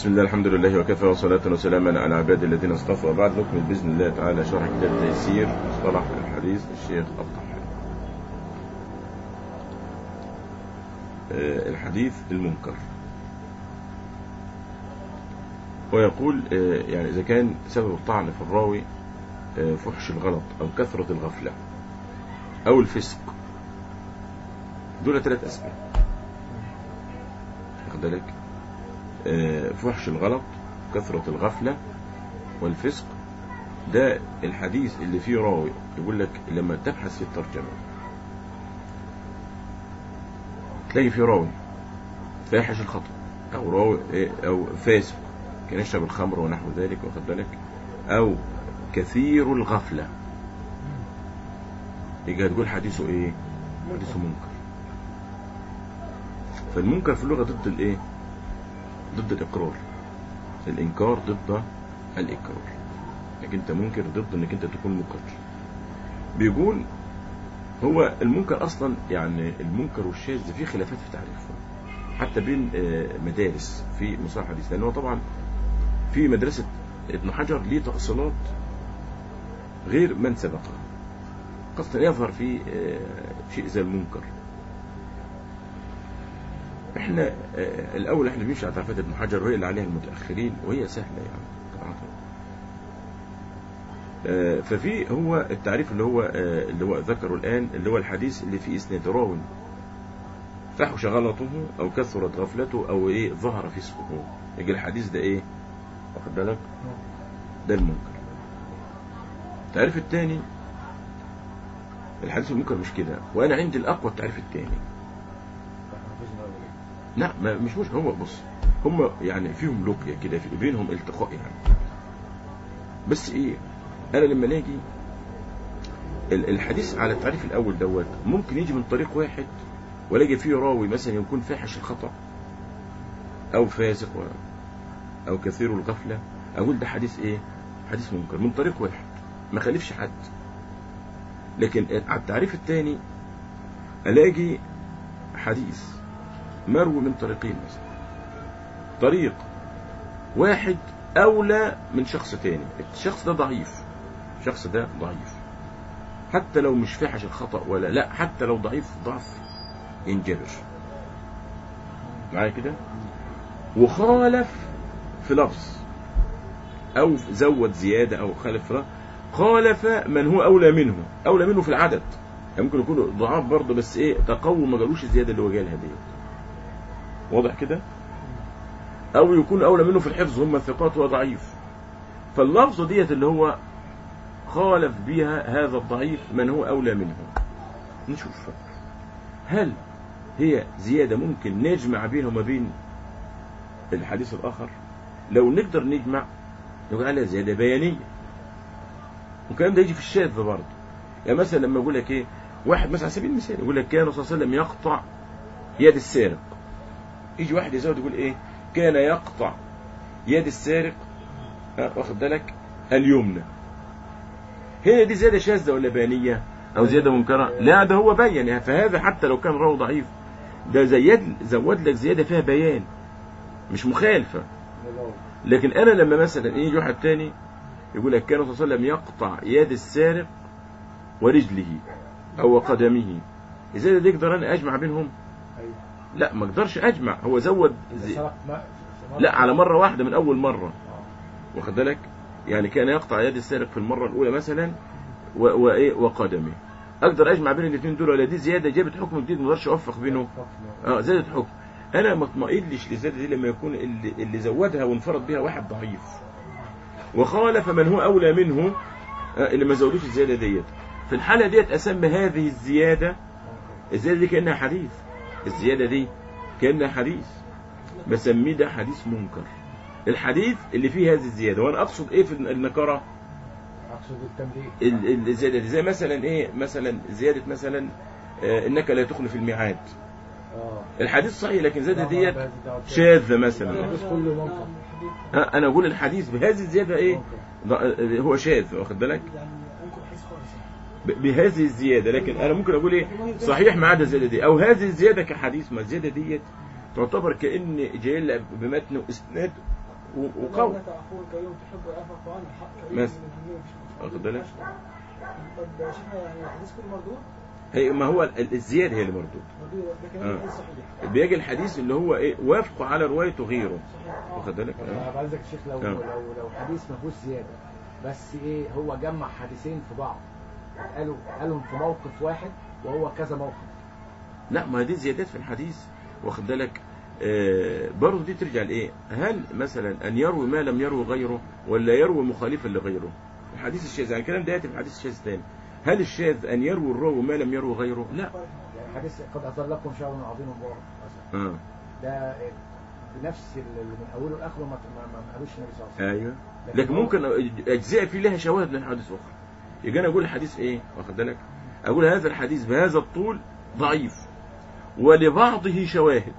بسم الله الحمد لله وكفى وصلاة وسلاما على عباد الذين اصطفى وبعد نكمل بإذن الله تعالى شرح كتاب تيسير مصطلح الحديث الشيخ الطحان آه، الحديث المنكر ويقول آه، يعني إذا كان سبب الطعن في الراوي آه، فحش الغلط أو كثرة الغفلة أو الفسق دول ثلاث أسباب واخد بالك آه، فحش الغلط كثرة الغفلة والفسق ده الحديث اللي فيه راوي يقول لك لما تبحث في الترجمة تلاقي فيه راوي فاحش الخطأ أو راوي إيه، أو فاسق كان يشرب الخمر ونحو ذلك واخد بالك أو كثير الغفلة يجي تقول حديثه إيه؟ حديثه منكر فالمنكر في اللغة ضد الإيه؟ ضد الإقرار الإنكار ضد الإقرار لكن أنت منكر ضد إنك أنت تكون مقر بيقول هو المنكر أصلا يعني المنكر والشاذ في خلافات في تعريفه حتى بين آه، مدارس في مصطلح الحديث لأنه طبعا في مدرسة ابن حجر ليه تأصيلات غير من سبقها قصدا يظهر في آه، شيء زي المنكر احنا آه، الاول احنا بنمشي على تعريفات ابن حجر وهي اللي عليها المتاخرين وهي سهله يعني طبعا آه، ففي هو التعريف اللي هو آه، اللي هو ذكره الان اللي هو الحديث اللي فيه اسناد راو فحش غلطه او كثرت غفلته او ايه ظهر فسقه يجي الحديث ده ايه واخد بالك ده المنكر التعريف الثاني الحديث المنكر مش كده وانا عندي الاقوى التعريف الثاني لا ما مش مش هو بص هم يعني فيهم لقيا كده في بينهم التقاء يعني بس ايه انا لما ناجي ال- الحديث على التعريف الاول دوت ممكن يجي من طريق واحد ولاقي فيه راوي مثلا يكون فاحش الخطا او فاسق و... او كثير الغفله اقول ده حديث ايه حديث منكر من طريق واحد ما خالفش حد لكن على التعريف الثاني الاقي حديث مروي من طريقين مثلا طريق واحد أولى من شخص تاني الشخص ده ضعيف الشخص ده ضعيف حتى لو مش فاحش الخطأ ولا لا حتى لو ضعيف ضعف ينجبر معايا كده وخالف في لفظ أو زود زيادة أو خالف في لفظ خالف من هو أولى منه أولى منه في العدد يعني ممكن يكونوا ضعاف برضه بس ايه تقووا ما جالوش الزياده اللي هو جالها ديت واضح كده او يكون اولى منه في الحفظ هم الثقات وضعيف فاللفظه ديت اللي هو خالف بها هذا الضعيف من هو اولى منه نشوف هل هي زياده ممكن نجمع بينها وما بين الحديث الاخر لو نقدر نجمع نقول عليها زياده بيانيه والكلام ده يجي في الشاذ برضه يعني مثلا لما يقول لك ايه واحد مثلا على سبيل المثال يقول لك كان الرسول صلى الله عليه وسلم يقطع يد السارق يجي واحد يزود يقول ايه كان يقطع يد السارق ها، واخد بالك اليمنى هي دي زياده شاذه ولا بيانيه او زياده منكره لا ده هو بين يعني فهذا حتى لو كان راوي ضعيف ده زيد زود لك زياده فيها بيان مش مخالفه لكن انا لما مثلا يجي واحد تاني يقول لك كان الرسول صلى الله عليه وسلم يقطع يد السارق ورجله او قدمه الزياده دي اقدر انا اجمع بينهم أيوة. لا ما اقدرش اجمع هو زود زي... سرق ما- لا على مره واحده من اول مره آه. واخد بالك يعني كان يقطع يد السارق في المره الاولى مثلا و... وايه وقدمه اقدر اجمع بين الاثنين دول ولا دي زياده جابت حكم جديد ما اقدرش اوفق بينه اه زادت حكم انا ما اطمئنش للزياده دي لما يكون اللي, اللي زودها وانفرد بها واحد ضعيف وخالف من هو اولى منه آه، اللي ما زودوش الزياده ديت في الحاله ديت اسمي هذه الزياده الزياده دي كانها حديث الزياده دي كانها حديث بسميه ده حديث منكر الحديث اللي فيه هذه الزياده وانا اقصد ايه في النكره اقصد التمرين ال- ال- الزياده دي زي مثلا ايه مثلا زياده مثلا آه، انك لا تخلف الميعاد اه الحديث صحيح لكن الزياده ديت شاذ شاذه مثلا الحديث كله منكر ها، انا اقول الحديث بهذه الزياده ايه منكر. ض- هو شاذ واخد بالك يعني ممكن حس خالص ب- بهذه الزياده لكن انا ممكن اقول ايه صحيح ما عدا الزياده دي او هذه الزياده كحديث ما الزياده ديت تعتبر كان جاي لها بمتن واسناد و- وقوي لك اخوك يوم تحب اخاك وانا حق كريم مثلا. من الدنيا مش- واخد بالك؟ طب شفنا يعني الحديث كله مردود هي ما هو ال- الزياده هي اللي مردود مردود لكن آه. الحديث صحيح بيجي الحديث اللي هو ايه وافق على روايته غيره صحيح آه. واخد بالك طب آه. انا بعزك الشيخ لو آه. لو لو حديث ما فيهوش زياده بس ايه هو جمع حديثين في بعض قالوا قالهم في موقف واحد وهو كذا موقف لا ما دي زيادات في الحديث واخد بالك آه برضه دي ترجع لايه هل مثلا ان يروي ما لم يروي غيره ولا يروي مخالفا لغيره الحديث الشاذ يعني الكلام ده ياتي في الحديث الشاذ تاني هل الشاذ ان يروي الراوي ما لم يروي غيره لا يعني حديث قد اظلكم شهر عظيم مبارك مثلا آه. ده بنفس اللي من اوله لاخره ما ما ما قالوش النبي صلى الله عليه وسلم ايوه لكن هو- ممكن اجزاء فيه لها شواهد من حديث اخرى يجي انا اقول الحديث ايه واخد بالك اقول هذا الحديث بهذا الطول ضعيف ولبعضه شواهد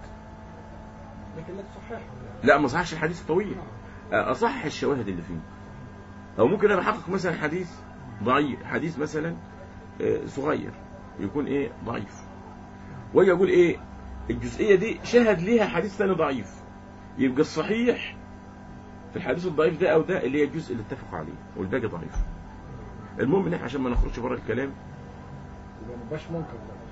لكن لا تصححه لا ما صحش الحديث طويل اصح الشواهد اللي فيه او ممكن انا بحقق مثلا حديث ضعيف حديث مثلا آه، صغير يكون ايه ضعيف واجي اقول ايه الجزئيه دي شهد ليها حديث ثاني ضعيف يبقى الصحيح في الحديث الضعيف ده او ده اللي هي الجزء اللي اتفقوا عليه والباقي ضعيف المهم ان احنا عشان ما نخرجش بره الكلام يبقى ما يبقاش منكر ده.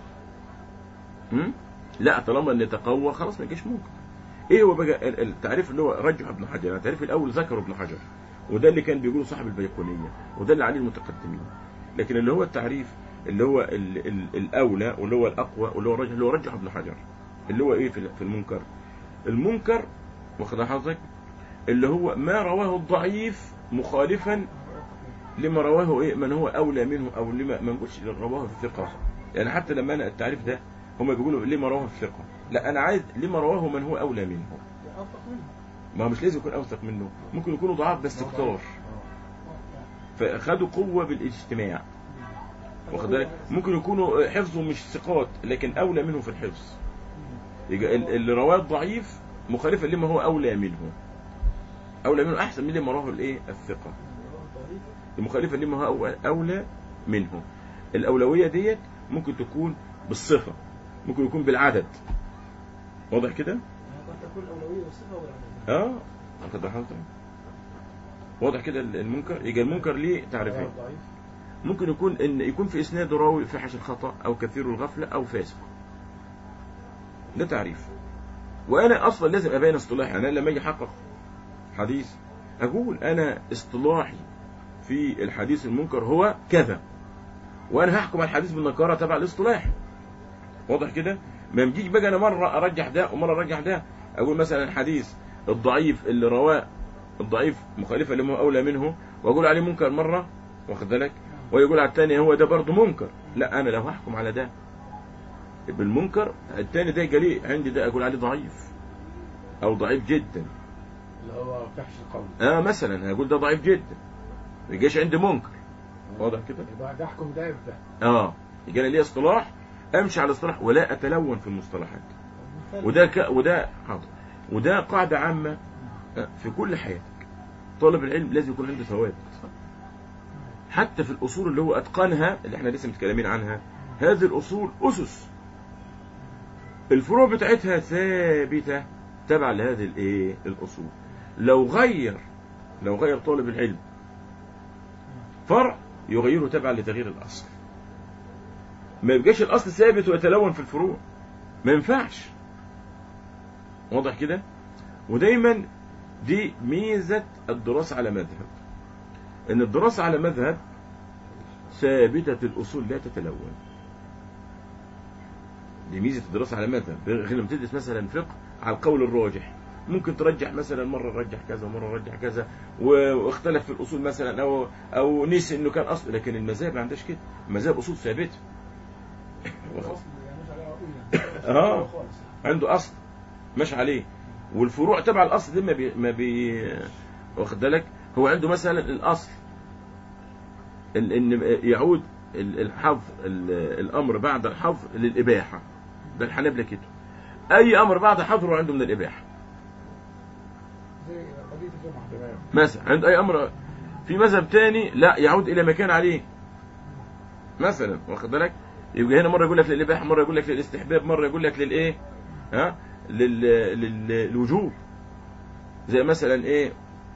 هم؟ لا طالما ان تقوى خلاص ما يجيش ممكن ايه هو بقى ال- التعريف اللي هو رجح ابن حجر التعريف الاول ذكره ابن حجر وده اللي كان بيقوله صاحب البيقونيه وده اللي عليه المتقدمين لكن اللي هو التعريف اللي هو ال ال الاولى واللي هو الاقوى واللي هو رجح اللي هو رجح ابن حجر اللي هو ايه في ال- في المنكر المنكر واخد حضرتك اللي هو ما رواه الضعيف مخالفا لما رواه ايه من هو اولى منه او لما ما نقولش رواه الثقه يعني حتى لما انا التعريف ده هم بيقولوا لما رواه الثقه لا انا عايز لما رواه من هو اولى منه أوثق منه ما هو مش لازم يكون اوثق منه ممكن يكونوا ضعاف بس كتار فخدوا قوه بالاجتماع واخد بالك ممكن يكونوا حفظه مش ثقات لكن اولى منه في الحفظ يبقى ال- اللي رواه الضعيف مخالفا لما هو اولى منه اولى منه احسن من لما رواه الايه الثقه المخالفه لما هو اولى منه الاولويه ديت ممكن تكون بالصفه ممكن يكون بالعدد واضح كده يعني قد تكون الأولوية والصفة والعمل اه واخد بالك حضرتك؟ واضح كده المنكر يبقى المنكر ليه تعريفين ضعيف ممكن يكون ان يكون في اسناد راوي فاحش الخطا او كثير الغفله او فاسق ده تعريف وانا اصلا لازم ابين اصطلاحي انا لما اجي احقق حديث اقول انا اصطلاحي في الحديث المنكر هو كذا وانا هحكم على الحديث بالنكاره تبع الاصطلاح واضح كده ما يجيش بقى انا مره ارجح ده ومره ارجح ده اقول مثلا الحديث الضعيف اللي رواه الضعيف مخالفا لما هو اولى منه واقول عليه منكر مره واخد بالك ويقول على الثاني هو ده برضه منكر لا انا لو هحكم على ده بالمنكر الثاني ده جالي عندي ده اقول عليه ضعيف او ضعيف جدا اللي هو فحش القول اه مثلا هقول ده ضعيف جدا ما يجيش عندي منكر واضح كده يبقى ده احكم ده بده اه يجي انا ليه اصطلاح امشي على الاصطلاح ولا اتلون في المصطلحات وده ك... وده حاضر وده قاعده عامه آه، في كل حياتك طالب العلم لازم يكون عنده ثوابت حتى في الاصول اللي هو اتقنها اللي احنا لسه متكلمين عنها هذه الاصول اسس الفروع بتاعتها ثابته تبع لهذه الايه الاصول لو غير لو غير طالب العلم فرع يغيره تبعا لتغيير الاصل ما يبقاش الاصل ثابت ويتلون في الفروع ما ينفعش واضح كده ودايما دي ميزة الدراسة على مذهب ان الدراسة على مذهب ثابتة الاصول لا تتلون دي ميزة الدراسة على مذهب غير لما تدرس مثلا فقه على القول الراجح ممكن ترجح مثلا مرة رجح كذا ومرة رجح كذا و- واختلف في الأصول مثلا أو أو نسي إنه كان أصل لكن المذاهب ما عندهاش كده المذاهب أصول ثابتة الأصل يعني مش عليه عقيدة آه. خالص عنده أصل ماشي عليه والفروع تبع الأصل دي ما بي, ما بي واخد بالك هو عنده مثلا الأصل إن إن يعود ال- الحظ ال- الأمر بعد الحظر للإباحة ده الحنابلة كده أي أمر بعد حظره عنده من الإباحة زي قضية الجمعة تمام مثلا عند اي امر في مذهب تاني لا يعود الى ما كان عليه مثلا واخد بالك يبقى هنا مره يقول لك للاباحه مره يقول لك للاستحباب مره يقول لك للايه ها لل... لل... للوجوب زي مثلا ايه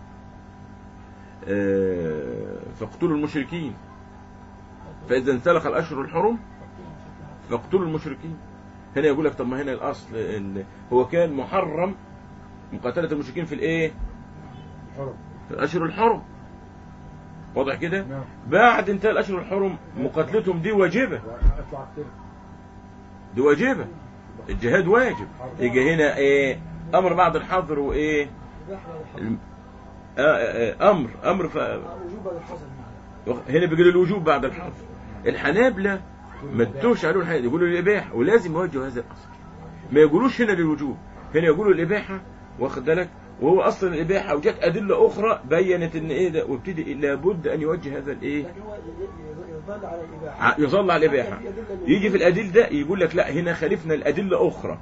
آه، فاقتلوا المشركين فاذا انسلخ الاشهر الحرم فاقتلوا المشركين هنا يقول لك طب ما هنا الاصل ان هو كان محرم مقاتله المشركين في الايه حرم في الاشهر الحرم واضح كده نعم بعد انتهاء الاشهر الحرم مقاتلتهم دي واجبه اطلع كتير دي واجبه الجهاد واجب يجي هنا ايه امر بعد الحظر وايه الم- آه آه آه امر امر ف... وجوب هذا الحصل معنا هنا بيقول الوجوب بعد الحظر الحنابلة ما ادوش عليه الحاجة يقولوا الإباحة ولازم يوجهوا هذا الأصل ما يقولوش هنا للوجوب هنا يقولوا الإباحة واخد بالك وهو أصلا الإباحة وجت أدلة أخرى بينت إن إيه ده وابتدي لابد أن يوجه هذا الإيه لكن هو ي- ي- يظل على الإباحة ع- يظل على الإباحة حتى أدلة يجي في الأدل ده يقول لك لا هنا خالفنا الأدلة أخرى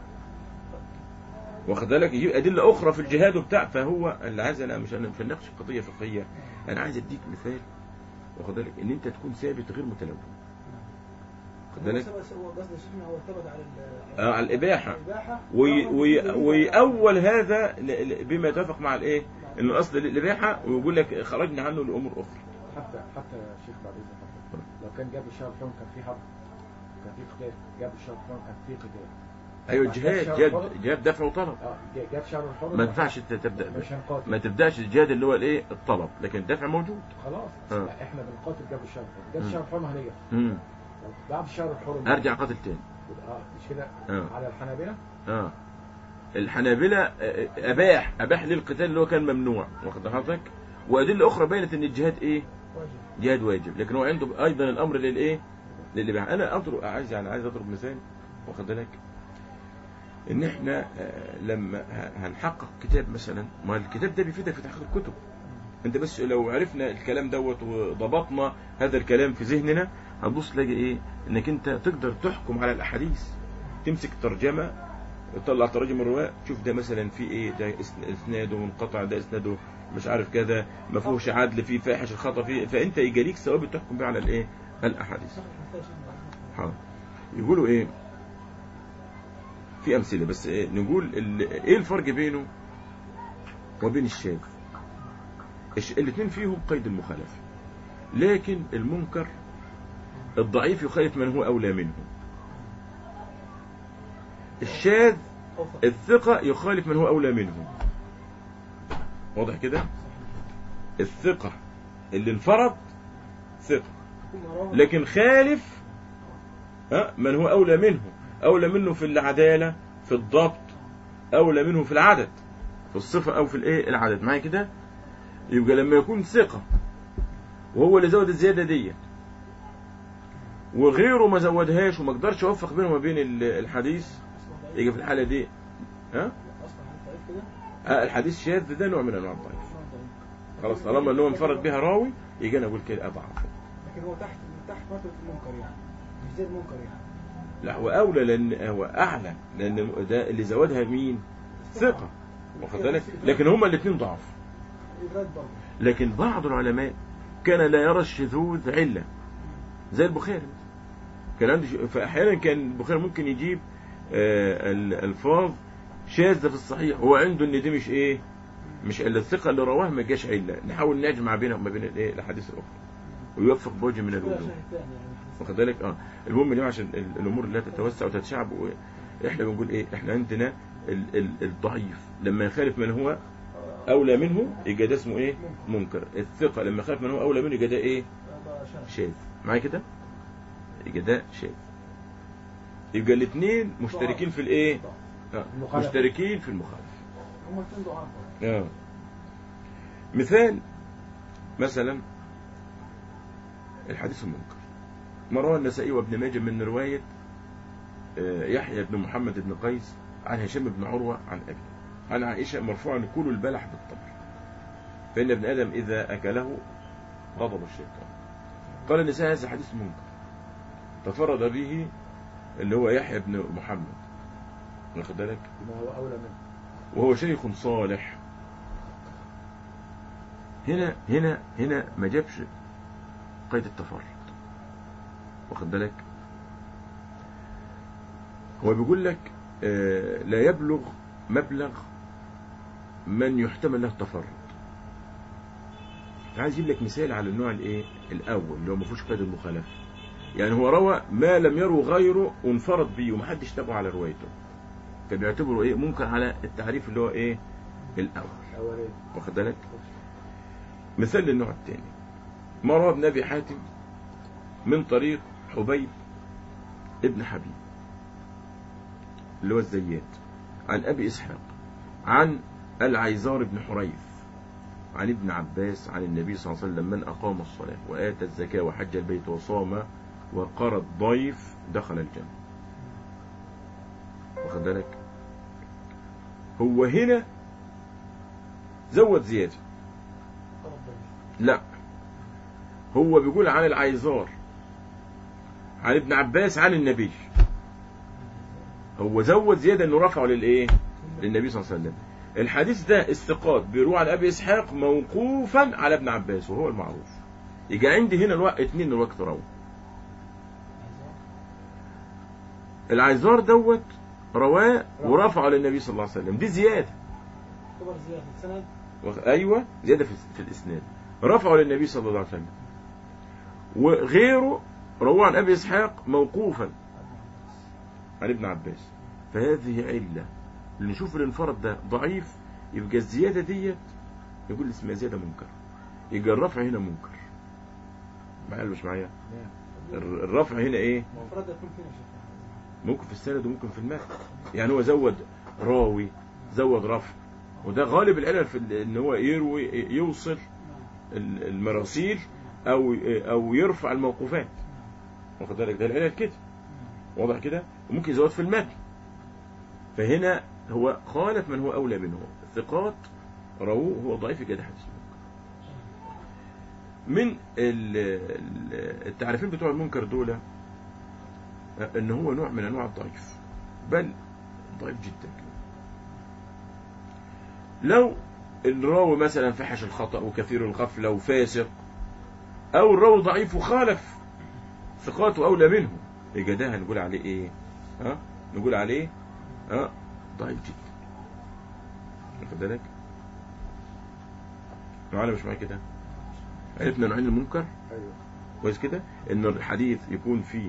واخد بالك يجيب أدلة أخرى في الجهاد وبتاع فهو اللي عايز أنا مش أنا مش هنناقش قضية فقهية أنا عايز أديك مثال واخد بالك إن أنت تكون ثابت غير متلون واخد هو بالك سبب- هو قصد شيخنا هو ارتبط على ال- آه، على الإباحة الإباحة وي وي وي- ويأول هذا ل- ل- بما يتفق مع الايه ان الاصل للاباحه ويقول لك خرجنا عنه لامور اخرى حتى حتى يا شيخ بعد اذنك حتى لو كان جاب الشهر الحرم كان في حرب كان في قتال جاب الشهر الحرم كان في قتال ايوه الجهاد جهاد جهاد دفع وطلب اه جا- جاب شهر الحرم ما ينفعش انت تبدا به. مش هنقاتل ما تبداش الجهاد اللي هو الايه الطلب لكن الدفع موجود خلاص آه. لا، احنا بنقاتل جاب الشهر الحرم جاب مم. الشهر الحرم هنيجي امم بعد الشهر الحرم ارجع قاتل تاني اه مش كده آه. على الحنابلة اه الحنابلة آه، اباح اباح للقتال اللي هو كان ممنوع واخد حضرتك وادله اخرى بينت ان الجهاد ايه واجب. جهاد واجب لكن هو عنده ايضا الامر للايه للاباحه انا اضرب عايز يعني عايز اضرب مثال واخد بالك ان احنا آه، لما ه- هنحقق كتاب مثلا ما الكتاب ده بيفيدك في تحقيق الكتب انت بس لو عرفنا الكلام دوت وضبطنا هذا الكلام في ذهننا هتبص تلاقي ايه انك انت تقدر تحكم على الاحاديث تمسك ترجمه تطلع تراجم الرواة تشوف ده مثلا في ايه ده اسن- اسناده منقطع ده اسناده مش عارف كذا ما فيهوش عدل فيه فاحش الخطا فيه فانت يجي ليك ثوابت تحكم بيه على الايه الاحاديث صح، محتاج شيء. حاضر يقولوا ايه في امثله بس إيه نقول ال- ايه الفرق بينه وبين الشاذ الاثنين فيهم قيد المخالفه لكن المنكر الضعيف يخالف من هو اولى منه الشاذ أوفق. الثقه يخالف من هو اولى منه واضح كده الثقه اللي انفرد ثقه يكون رواه. لكن خالف ها، من هو أولى منه أولى منه في العدالة في الضبط أولى منه في العدد في الصفة أو في الإيه العدد معايا كده يبقى لما يكون ثقة وهو اللي زود الزيادة دي وغيره ما زودهاش وما قدرش يوفق بينه وما بين ال- الحديث أصلا ضعيف. يجي في الحالة دي ها أصلا ضعيف كده آه، الحديث شاذ ده نوع من أنواع الضعيف أصلا ضعيف. خلاص طالما ان هو انفرد بها راوي يجي انا اقول كده اضعف لكن هو تحت تحت مرتبة المنكر يعني مش زي المنكر يعني لا هو اولى لان هو اعلى لان ده اللي زودها مين ثقه واخد بالك لكن هما الاثنين ضعف إدراك برضه لكن بعض العلماء كان لا يرى الشذوذ عله زي البخاري كان عنده ش- فاحيانا كان البخاري ممكن يجيب آه، الالفاظ شاذه في الصحيح هو عنده ان دي مش ايه مش الا الثقه اللي رواه ما جاش عله نحاول نجمع بينها وما بين الايه الاحاديث الاخرى ويوفق بوجه من ولا الوجوه شاهد ثاني يعني واخد بالك اه المهم يا عشان ال- الامور لا تتوسع وتتشعب و- احنا بنقول ايه احنا عندنا ال ال الضعيف لما يخالف من هو اولى منه يبقى ده اسمه ايه منكر الثقه لما يخالف من هو اولى منه يبقى ده ايه هذا شاهد شاذ معايا كده يبقى ده شاذ يبقى الاثنين مشتركين في الايه آه. المخالفة. مشتركين في المخالفه هم الاثنين ضعاف آه. مثال مثلا الحديث المنكر ما روى النسائي وابن ماجه من رواية آه، يحيى بن محمد بن قيس عن هشام بن عروة عن أبي عن عائشة مرفوعا كل البلح بالطبع فإن ابن آدم إذا أكله غضب الشيطان قال النسائي هذا حديث منكر تفرد به اللي هو يحيى بن محمد واخد بالك ما هو اولى منه وهو شيخ صالح هنا هنا هنا ما جابش قيد التفرد واخد بالك هو بيقول لك آه، لا يبلغ مبلغ من يحتمل له التفرد عايز اجيب لك مثال على النوع الايه الاول اللي هو ما فيهوش قيد المخالفه يعني هو روى ما لم يروي غيره وانفرد بيه ومحدش تابعه على روايته فبيعتبره ايه منكر على التعريف اللي هو ايه الاول الاولاني واخد بالك مثال للنوع الثاني ما روى ابن ابي حاتم من طريق حبيب ابن حبيب اللي هو الزيات عن ابي اسحاق عن العيزار بن حريث عن ابن عباس عن النبي صلى الله عليه وسلم من اقام الصلاه واتى الزكاه وحج البيت وصام وقرى الضيف دخل الجنه واخد بالك هو هنا زود زياده لا هو بيقول عن العيزار عن ابن عباس عن النبي هو زود زيادة انه رفعه للايه للنبي صلى الله عليه وسلم الحديث ده استقاط بيروى عن ابي اسحاق موقوفا على ابن عباس وهو المعروف يجي عندي هنا الوقت اتنين الوقت روى العيزار دوت رواه ورفعه للنبي صلى الله عليه وسلم دي زيادة خبر زيادة السند واخ- ايوه زياده في, في الاسناد رفعه للنبي صلى الله عليه وسلم وغيره رواه عن ابي اسحاق موقوفا عن ابن عباس فهذه عله اللي نشوف الانفراد ده ضعيف يبقى الزياده ديت يقول اسمها زياده منكر يبقى الرفع هنا منكر معايا ولا مش معايا نعم الر- الرفع هنا ايه المفرد يكون فين يا شيخ ممكن في السند وممكن في المتن يعني هو زود راوي زود رفع وده غالب العلل في ال- ان هو يروي يوصل ال- المراسيل او او يرفع الموقوفات واخد بالك ده العلل كده واضح كده وممكن يزود في المتن فهنا هو خالف من هو اولى منه الثقات رووه هو ضعيف جدا حديث من ال- ال- التعريفين بتوع المنكر دول ان هو نوع من انواع الضعيف بل ضعيف جدا لو الراوي مثلا فحش الخطأ وكثير الغفلة وفاسق او الراوي ضعيف وخالف ثقاته اولى منه يبقى ده هنقول عليه ايه ها نقول عليه ها ضعيف جدا واخد بالك معانا مش معايا كده عرفنا نوعين المنكر ايوه كويس كده ان الحديث يكون فيه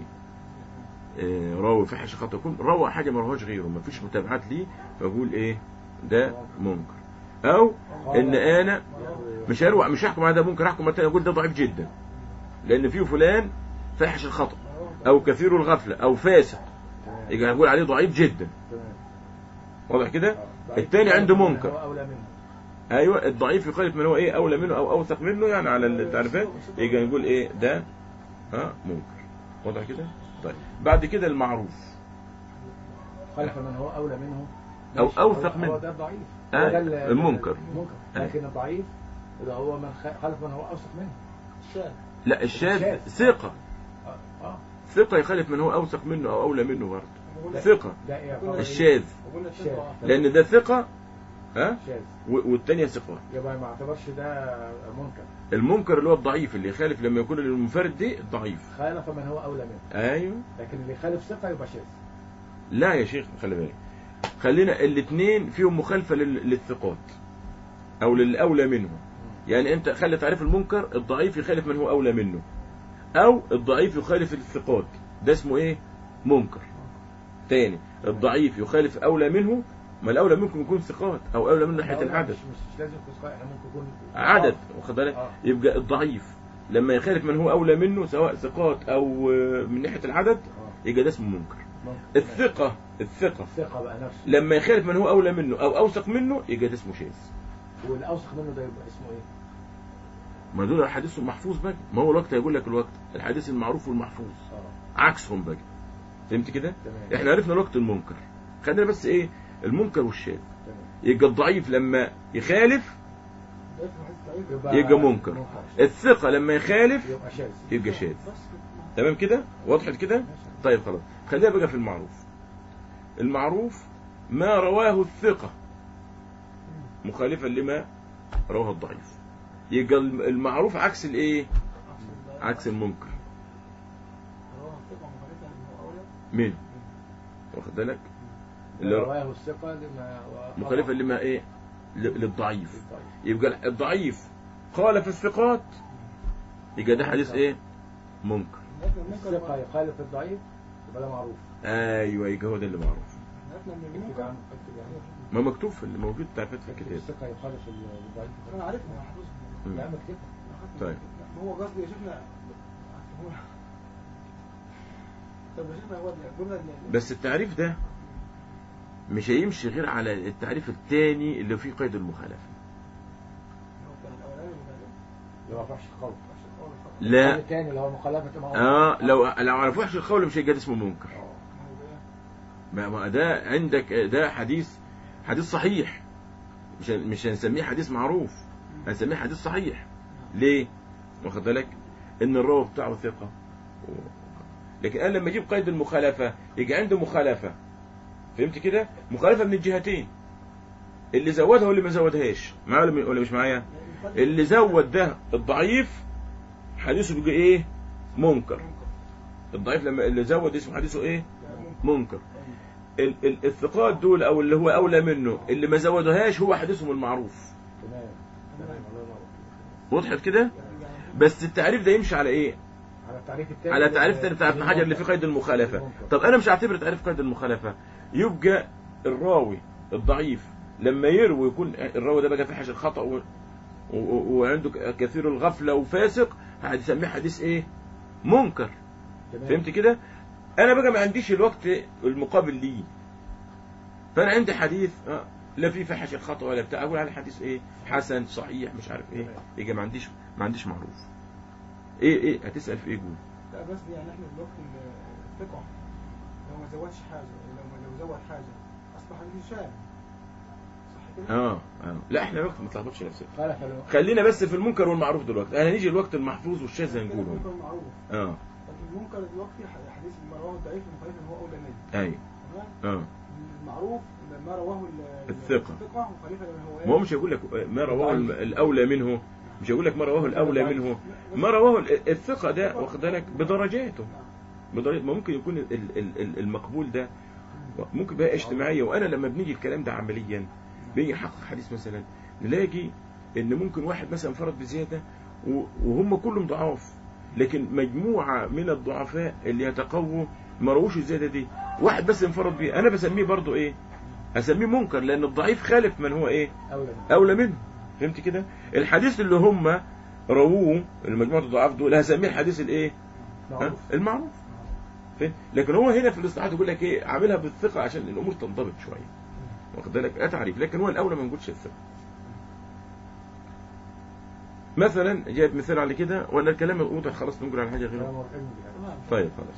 آه، راوي فحش خطأ يكون روى حاجه ما رواش غيره ما فيش متابعات ليه فاقول ايه ده منكر او ان انا مش هروع مش هحكم على ده منكر احكم على اقول ده ضعيف جدا لان فيه فلان فاحش الخطأ او كثير الغفله او فاسق تمام يبقى هقول عليه ضعيف جدا تمام واضح كده آه. ضعيف التاني جداً عنده من منكر. هو اولى منه ايوه الضعيف يخالف من هو ايه اولى منه او اوثق منه يعني على التعريفات يجي نقول ايه ده ها منكر واضح كده طيب بعد كده المعروف خلف من هو اولى منه أو ماشي. أوثق هو- منه. هو ده الضعيف آه، هو ده ال- المنكر. المنكر آه. لكن الضعيف ده هو من خ- خلف من هو اوثق منه الشاذ لا الشاذ الشاذ. ثقة اه اه ثقة يخالف من هو أوثق منه أو أولى منه برضه وقلنا- ثقة ده ايه يعتبر الشاذ وقلنا الشاذ. الشاذ ضعف. لأن ده ثقة ها شاذ و- والتانية ثقة يبقى ما اعتبرش ده منكر المنكر اللي هو الضعيف اللي يخالف لما يكون المنفرد دي ضعيف خالف من هو اولى منه أيوه لكن اللي يخالف ثقه يبقى شاذ لا يا شيخ خلي بالك خلينا الاثنين فيهم مخالفة لل- للثقات أو للأولى منهم يعني أنت خلي تعريف المنكر الضعيف يخالف من هو أولى منه أو الضعيف يخالف الثقات ده اسمه إيه منكر تاني الضعيف يخالف أولى منه ما الأولى منكم يكون ثقات أو أولى منه ناحية أولى العدد مش, مش لازم يكون ثقة، احنا ممكن يكون عدد واخد بالك آه. يبقى الضعيف لما يخالف من هو أولى منه سواء ثقات أو آه، من ناحية العدد اه يبقى ده اسمه منكر ممكن. الثقة الثقة الثقه بقى نفسه لما يخالف من هو اولى منه او اوثق منه يبقى ده اسمه شاذ والاوثق منه ده يبقى اسمه ايه؟ ما دول الحديث المحفوظ بقى ما هو الوقت هيقول لك الوقت الحديث المعروف والمحفوظ اه عكسهم بقى فهمت كده تمام احنا عرفنا الوقت المنكر خلينا بس ايه المنكر والشاذ تمام يبقى الضعيف لما يخالف ده في حديث ضعيف. يبقى منكر الثقة لما يخالف يبقى شاذ يبقى شاذ بس تمام كده وضحت كده طيب خلاص خلينا بقى في المعروف المعروف ما رواه الثقة مخالفا لما رواه الضعيف يبقى المعروف عكس الايه عكس المنكر رواه الثقة مخالفة إن هو أولى. مين واخد بالك اللي اللي رواه الثقه لما هو مخالفا لما ايه ل- للضعيف طيب. يبقى الضعيف خالف الثقات يبقى ده حديث ايه منكر عرفنا المنكر الثقة يخالف الضعيف يبقى ده معروف ايوه يبقى هو ده اللي معروف عرفنا من اكتب المنكر عنه اكتب عنه ما مكتوب في اللي موجود تعريفات في اكتب الكتاب الثقة يخالف الضعيف انا عارفها محفوظ مم. يا عم اكتبها طيب. ما هو قصدي يا شيخنا هو طب يا شيخنا هو الجمله اللي- بس التعريف ده مش هيمشي غير على التعريف الثاني اللي فيه قيد المخالفة هو كان الاولاني والثاني. اللي ما فيهاش قول عشان أول الفرق. لا الثاني اللي هو مخالفة ما هو اه لو لو على فحش القول مش هيبقى ده اسمه منكر آه. ما هو إيه؟ ما ما ده عندك ده حديث حديث صحيح مش هن- مش هنسميه حديث معروف هنسميه حديث صحيح ليه واخد بالك ان الراوي بتاعه ثقه و- لكن انا لما اجيب قيد المخالفه يجي عنده مخالفه فهمت كده مخالفه من الجهتين اللي زودها واللي ما زودهاش معايا ولا ولا مش معايا اللي زود ده الضعيف حديثه بيجي ايه منكر الضعيف لما اللي زود اسمه حديثه ايه منكر ال- ال- الثقات دول او اللي هو اولى منه اللي ما زودوهاش هو حديثهم المعروف تمام تمام الله ينور. وضحت كده بس التعريف ده يمشي على ايه على التعريف الثاني على تعريف تاني بتاع ابن حجر اللي فيه قيد المخالفه طب انا مش هعتبر تعريف قيد المخالفه يبقى الراوي الضعيف لما يروي يكون الراوي ده بقى فاحش الخطا و... و... و- وعنده ك- كثير الغفله وفاسق هنسميه حديث ايه منكر تمام. فهمت كده انا بقى ما عنديش الوقت المقابل ليه فانا عندي حديث آه، لا فيه فحش الخطا ولا بتاع اقول على حديث ايه حسن صحيح مش عارف ايه تمام. يجي ما عنديش ما عنديش معروف ايه ايه هتسال في ايه جول لا بس يعني احنا دلوقتي الثقة لو ما زودش حاجة لو لو زود حاجة أصبح حديث شاذ صح كده؟ اه اه لا احنا الوقت ما تلخبطش نفسك خالف الو- خلينا بس في المنكر والمعروف دلوقتي انا هنيجي الوقت المحفوظ والشاذ هنقولهم المنكر معروف اه لكن المنكر دلوقتي ح- حديث ما رواه الضعيف المخالف اللي هو أولى منه ايوه تمام؟ اه المعروف ما رواه ال- الثقة. الثقة مخالفة لما هو إيه؟ ما هو مش هيقول لك ما رواه الم- الاولى منه مش هيقول لك ما رواه الاولى منه ما رواه ال- الثقه ده واخد بالك بدرجاته بدرجة ما ممكن يكون ال- ال- ال- المقبول ده ممكن بقى اجتماعية وانا لما بنيجي الكلام ده عمليا بيجي نحقق حديث مثلا نلاقي ان ممكن واحد مثلا فرض بزيادة و- وهم كلهم ضعاف لكن مجموعة من الضعفاء اللي يتقووا ما روش الزيادة دي واحد بس انفرد بيه انا بسميه برضو ايه اسميه منكر لان الضعيف خالف من هو ايه اولى منه. اولى منه فهمت كده الحديث اللي هم رووه المجموعة الضعاف دول هسميه الحديث الايه ها؟ معروف المعروف فاهم؟ لكن هو هنا في الاصطلاحات يقول لك ايه عاملها بالثقه عشان الامور تنضبط شويه واخد بالك ده تعريف لكن هو الاولى ما نقولش الثقه مثلا جايب مثال على كده ولا الكلام واضح خلاص نقول على حاجه كلام غيره علم بالله. تمام طيب خلاص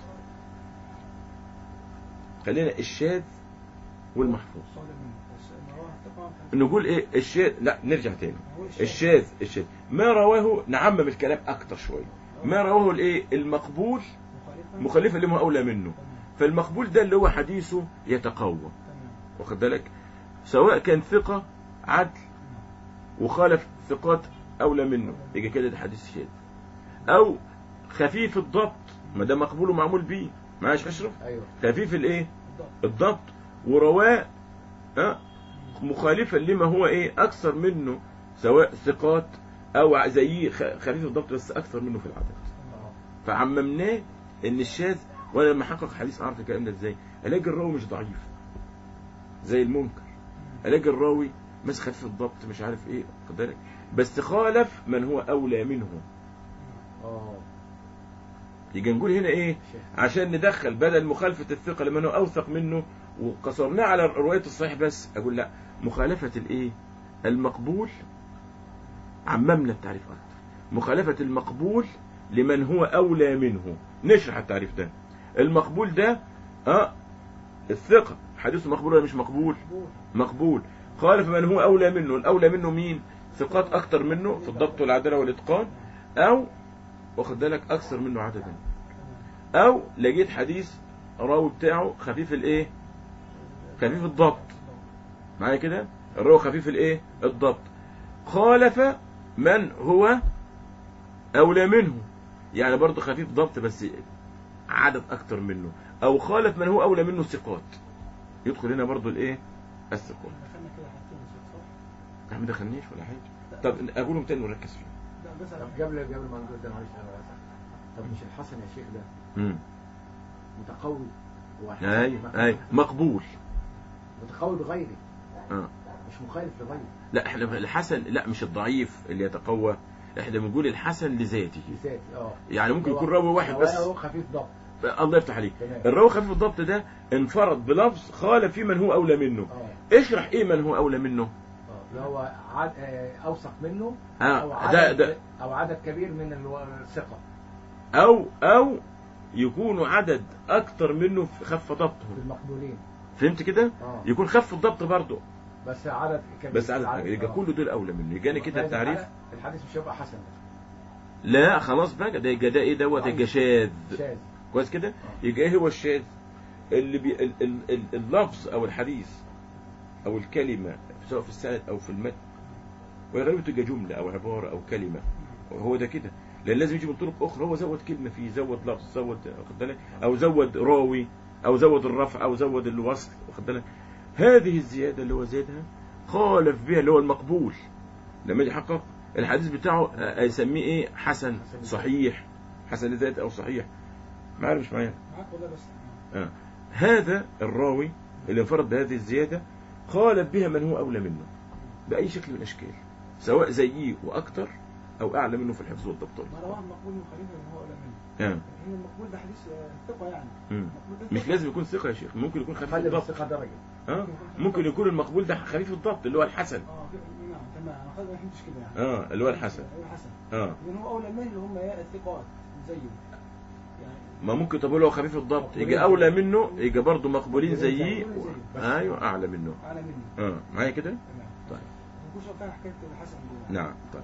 خلينا الشاذ والمحفوظ صادق منه بس ما رواه الثقة نقول ايه الشاذ لا نرجع تاني هو الشاذ الشاذ ما رواه نعمم الكلام اكتر شويه ما رواه الايه المقبول مخالفة مخالفه لما اولى منه تمام فالمقبول ده اللي هو حديثه يتقوى تمام واخد بالك سواء كان ثقة عدل وخالف ثقات أولى منه يجي كده ده حديث شاذ أو خفيف الضبط ما ده مقبول ومعمول بيه معاش أشرف ايوه خفيف الإيه بالضبط الضبط ورواه ها مخالفا لما هو إيه أكثر منه سواء ثقات أو زيه خ- خفيف الضبط بس أكثر منه في العدد آه. فعممناه ان الشاذ وانا لما احقق حديث اعرف الكلام ده ازاي الاقي الراوي مش ضعيف زي المنكر الاقي الراوي مش خفيف الضبط مش عارف ايه خد بالك بس خالف من هو اولى منه اه يجي نقول هنا ايه شيخ. عشان ندخل بدل مخالفة الثقة لمن هو اوثق منه وقصرناه على رواية الصحيح بس اقول لا مخالفة الايه المقبول عممنا التعريف اكتر مخالفة المقبول لمن هو اولى منه نشرح التعريف ده المقبول ده اه الثقة حديثه مقبول ولا مش مقبول مقبول مقبول خالف من هو اولى منه الاولى منه مين ثقات اكتر منه في الضبط والعدالة والاتقان او واخد بالك اكثر منه عددا او لقيت حديث الراوي بتاعه خفيف الايه خفيف الضبط معايا كده الراوي خفيف الايه الضبط خالف من هو اولى منه يعني برضه خفيف ضبط بس عدد اكتر منه او خالف من هو اولى منه ثقات يدخل هنا برضه الايه الثقات دخلنا كده حاجتين صح احنا ما دخلنيش ولا حاجه طب اقولهم تاني ونركز فيهم لا بس طب قبل قبل ما نقول ده معلش انا بسأل طب مش الحسن يا شيخ ده امم متقوي هو حسن اي بمعنى اي مقبول متقوي بغيره اه مش مخالف لغيره لا احنا الحسن لا مش الضعيف اللي يتقوى احنا بنقول الحسن لذاته لذاتي اه يعني ممكن هو- يكون راوي واحد هو- بس هو خفيف ضبط الله يفتح عليك تمام الراوي خفيف الضبط ده انفرد بلفظ خالف في من هو اولى منه اه اشرح ايه من هو اولى منه اه اللي هو عد... آه، اوثق منه او ها ده عدد ده او عدد كبير من الو- الثقه او او يكون عدد اكتر منه في خف في ضبطه المقبولين فهمت كده اه يكون خف الضبط برضه بس عدد كبير بس عدد يبقى آه. كل دول اولى منه يجاني كده فهذا التعريف الحالة- الحديث مش هيبقى حسن لا خلاص بقى ده يبقى ده ايه دوت يبقى شاذ شاذ كويس كده يبقى ايه هو الشاذ اللي بي ال ال ال اللفظ او الحديث او الكلمه سواء في السند او في المتن وهي غالبا تبقى جمله او عباره او كلمه هو ده كده لان لازم يجي من طرق اخرى هو زود كلمه فيه زود لفظ زود واخد بالك او زود راوي او زود الرفع او زود الوصل واخد بالك هذه الزياده اللي هو زادها خالف بها اللي هو المقبول لما يجي يحقق الحديث بتاعه آه، يسميه ايه حسن حسن. صحيح حسن لذات او صحيح معايا مش معايا معاك والله بس آه. هذا الراوي اللي انفرد بهذه الزيادة خالف بها من هو أولى منه بأي شكل من الأشكال سواء زيه وأكتر أو أعلى منه في الحفظ والضبط ما رواه مقبول من خليفه ان هو اولى منه آه. هنا المقبول ده حديث آه، ثقه يعني مم. المقبول ده مش ثقة. لازم يكون ثقة يا شيخ ممكن يكون خفيف خلي الضبط الثقه درجه آه. ممكن يكون المقبول ده خفيف الضبط اللي هو الحسن اه كده- نعم تمام انا خلاص ما فهمتش كده يعني آه اللي هو الحسن ايوه حسن آه لان هو اولى منه اللي هم ايه الثقات زيه يعني ما ممكن طب هو خفيف الضبط يجي أولى منه يجي برضه مقبولين زيه مقبولين زيه. بس- أيوه أعلى منه اعلى منه آه معايا كده تمام طيب ما كنتش فاهم حكايه الحسن دي نعم طيب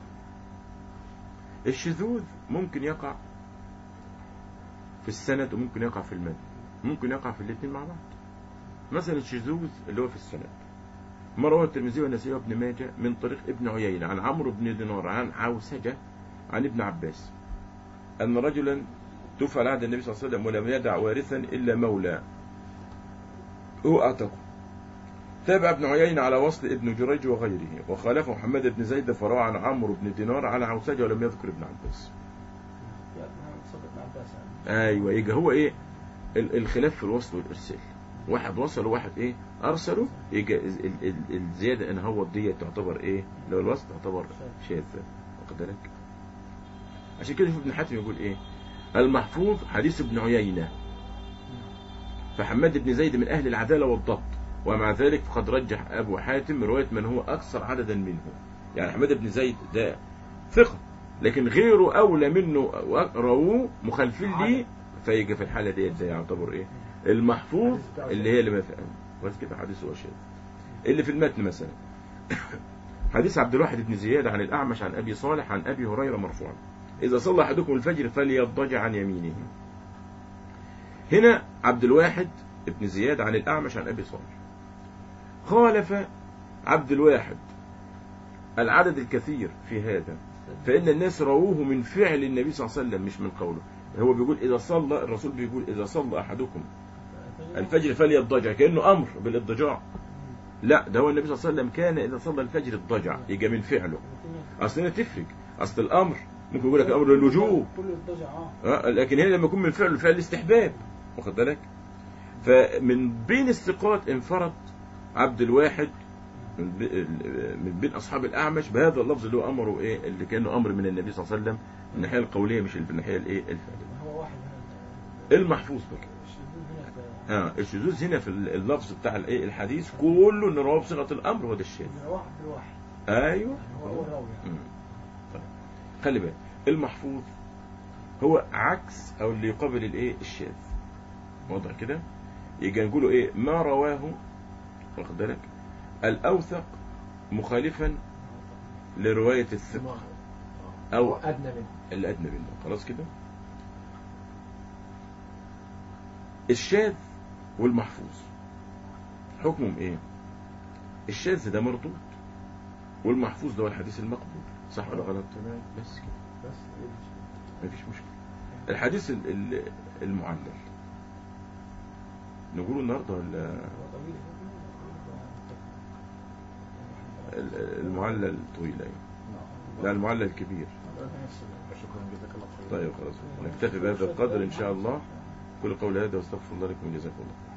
الشذوذ ممكن يقع في السند وممكن يقع في المد ممكن يقع في الاثنين مع بعض مثلا الشذوذ اللي هو في السند ما رواه الترمذي والنسائي وابن ماجه من طريق ابن عيينة عن عمرو بن دينار عن عوسجة عن ابن عباس أن رجلا توفى على عهد النبي صلى الله عليه وسلم ولم يدع وارثا إلا مولى هو أعتقه تابع ابن عيينة على وصل ابن جريج وغيره وخالفه محمد بن زيد فروى عن عمرو بن دينار على عوسجة ولم يذكر ابن عباس يا ابن صدق ابن عباس يعني ايوه يجي هو ايه ال- الخلاف في الوصل والارسال واحد وصل وواحد ايه ارسله يجي ال- ال- ال- الزياده ان هو دي تعتبر ايه لو الوصل تعتبر شاذ واخد بالك عشان كده شوف ابن حاتم يقول ايه المحفوظ حديث ابن عيينه فحماد بن زيد من اهل العداله والضبط ومع ذلك فقد رجح ابو حاتم روايه من هو اكثر عددا منه يعني حماد بن زيد ده ثقه لكن غيره اولى منه رووه مخالفين ليه فيجي في الحاله ديت ده يعتبر ايه المحفوظ اللي هي اللي ما فيها بس كده حديث هو شاذ اللي في المتن مثلا حديث عبد الواحد بن زياد عن الاعمش عن ابي صالح عن ابي هريره مرفوعا اذا صلى احدكم الفجر فليضطجع عن يمينه هنا عبد الواحد بن زياد عن الاعمش عن ابي صالح خالف عبد الواحد العدد الكثير في هذا فإن الناس رووه من فعل النبي صلى الله عليه وسلم مش من قوله هو بيقول إذا صلى الرسول بيقول إذا صلى أحدكم الفجر فليضجع كأنه أمر بالاضطجاع لا ده هو النبي صلى الله عليه وسلم كان إذا صلى الفجر اضطجع يجي من فعله أصل هنا تفرق أصل الأمر ممكن يقول لك أمر للوجوب كله الضجع اه آه، لكن هنا لما يكون من فعله فعل الاستحباب واخد بالك فمن بين الثقات انفرد عبد الواحد من بي- من بين اصحاب الاعمش بهذا اللفظ اللي هو امره ايه اللي كانه امر من النبي صلى الله عليه وسلم من الناحيه القوليه مش من الناحيه الايه الفعليه هو واحد هنا المحفوظ بقى الشذوذ هنا في اه الشذوذ هنا في اللفظ بتاع الايه الحديث كله ان رواه بصيغه الامر هو ده الشاذ من واحد لواحد ايوه يعني هو هو الراوي يعني. مم. طيب. خلي بالك المحفوظ هو عكس او اللي يقابل الايه الشاذ واضح كده يجي نقوله ايه ما رواه واخد بالك الاوثق مخالفا لروايه الثقه او او ادنى منه الادنى منه خلاص كده الشاذ والمحفوظ حكمهم ايه الشاذ ده مردود والمحفوظ ده هو الحديث المقبول صح ولا غلط تمام بس كده بس إيه المشكلة؟ مفيش مشكله الحديث ال- ال- المعلل نقوله النهارده ولا هو طويل ال- المعلل طويل أيوة. لا المعلل الكبير شكرا جزاك الله خير طيب خلاص نكتفي بهذا القدر إن شاء الله كل قول هذا واستغفر الله لكم جزاكم الله